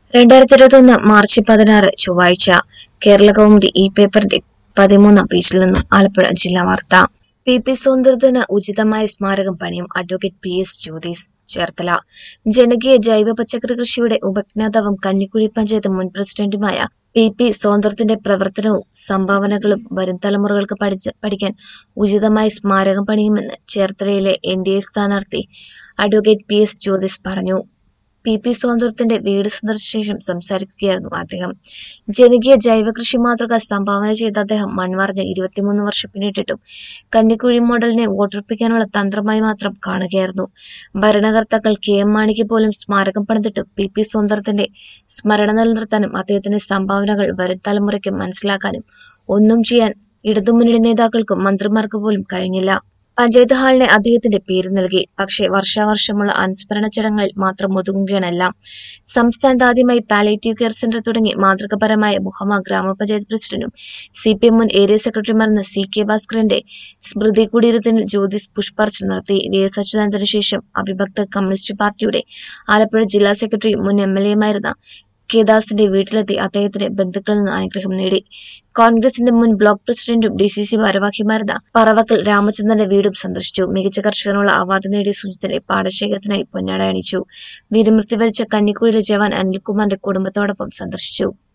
രണ്ടായിരത്തി ഇരുപത്തൊന്ന് മാർച്ച് പതിനാറ് ചൊവ്വാഴ്ച കേരള കൗമുദി ഈ പേപ്പറിന്റെ പതിമൂന്നാം പേജിൽ നിന്നും ആലപ്പുഴ ജില്ലാ വാർത്ത പി പി സൗന്ദര്യത്തിന് ഉചിതമായ സ്മാരകം പണിയും advocate P S Jyothis Cherthala ജനകീയ ജൈവ പച്ചക്കറി കൃഷിയുടെ ഉപജ്ഞാതാവും കഞ്ഞിക്കുഴി പഞ്ചായത്ത് മുൻ പ്രസിഡന്റുമായ പി പി സൗന്ദര്യത്തിന്റെ പ്രവർത്തനവും സംഭാവനകളും വരും തലമുറകൾക്ക് പഠിച്ച് പഠിക്കാൻ ഉചിതമായ സ്മാരകം പണിയുമെന്ന് ചേർത്തലയിലെ എൻ ഡി എ സ്ഥാനാർത്ഥി അഡ്വക്കേറ്റ് പി എസ് ജ്യോതിസ് പറഞ്ഞു പി പി സ്വാതന്ത്ര്യത്തിന്റെ വീട് സന്ദർശിച്ച ശേഷം സംസാരിക്കുകയായിരുന്നു അദ്ദേഹം ജനകീയ ജൈവ കൃഷി മാതൃക സംഭാവന ചെയ്ത അദ്ദേഹം മൺമറഞ്ഞ് ഇരുപത്തിമൂന്ന് വർഷം പിന്നിട്ടിട്ടും കന്നിക്കുഴി മോഡലിനെ വോട്ടുറപ്പിക്കാനുള്ള തന്ത്രമായി മാത്രം കാണുകയായിരുന്നു ഭരണകർത്താക്കൾ കെ എം മാണിക്ക് പോലും സ്മാരകം പണിതിട്ടും പി പി സ്വന്തത്തിന്റെ സ്മരണ നിലനിർത്താനും അദ്ദേഹത്തിന്റെ സംഭാവനകൾ വരും തലമുറയ്ക്ക് മനസ്സിലാക്കാനും ഒന്നും ചെയ്യാൻ ഇടതുമുന്നണി നേതാക്കൾക്കും മന്ത്രിമാർക്ക് പോലും കഴിഞ്ഞില്ല പഞ്ചായത്ത് ഹാളിന് അദ്ദേഹത്തിന്റെ പേര് നൽകി പക്ഷേ വർഷാവർഷമുള്ള അനുസ്മരണ ചടങ്ങുകളിൽ മാത്രം ഒതുങ്ങുകയാണ് എല്ലാം സംസ്ഥാനത്ത് ആദ്യമായി പാലേറ്റീവ് കെയർ സെന്റർ തുടങ്ങി മാതൃകപരമായ മുഹമ്മ ഗ്രാമപഞ്ചായത്ത് പ്രസിഡന്റും സി പി എം മുൻ ഏരിയ സെക്രട്ടറിമാർന്ന സി കെ ഭാസ്കറിന്റെ സ്മൃതി കുടീരത്തിൽ ജ്യോതിസ് പുഷ്പാർച്ചന നടത്തി വി എസ് അച്യുതാനന്ദന് ശേഷം അവിഭക്ത കമ്മ്യൂണിസ്റ്റ് പാർട്ടിയുടെ ആലപ്പുഴ ജില്ലാ സെക്രട്ടറി മുൻ എം എൽ എമായിരുന്ന കെ ദാസിന്റെ വീട്ടിലെത്തി അദ്ദേഹത്തിന്റെ ബന്ധുക്കളിൽ നിന്ന് അനുഗ്രഹം നേടി കോൺഗ്രസിന്റെ മുൻ ബ്ലോക്ക് പ്രസിഡന്റും ഡി സി സി ഭാരവാഹിമാരുന്ന പറവക്കൽ രാമചന്ദ്രന്റെ വീടും സന്ദർശിച്ചു മികച്ച കർഷകനുള്ള അവാർഡ് നേടിയ സുജിത്തിന്റെ പാടശേഖരത്തിനായി പൊന്നാട അണിച്ചു വീരമൃത്യു വരിച്ച കന്നിക്കുഴിയിലെ ജവാൻ അനിൽകുമാറിന്റെ കുടുംബത്തോടൊപ്പം സന്ദർശിച്ചു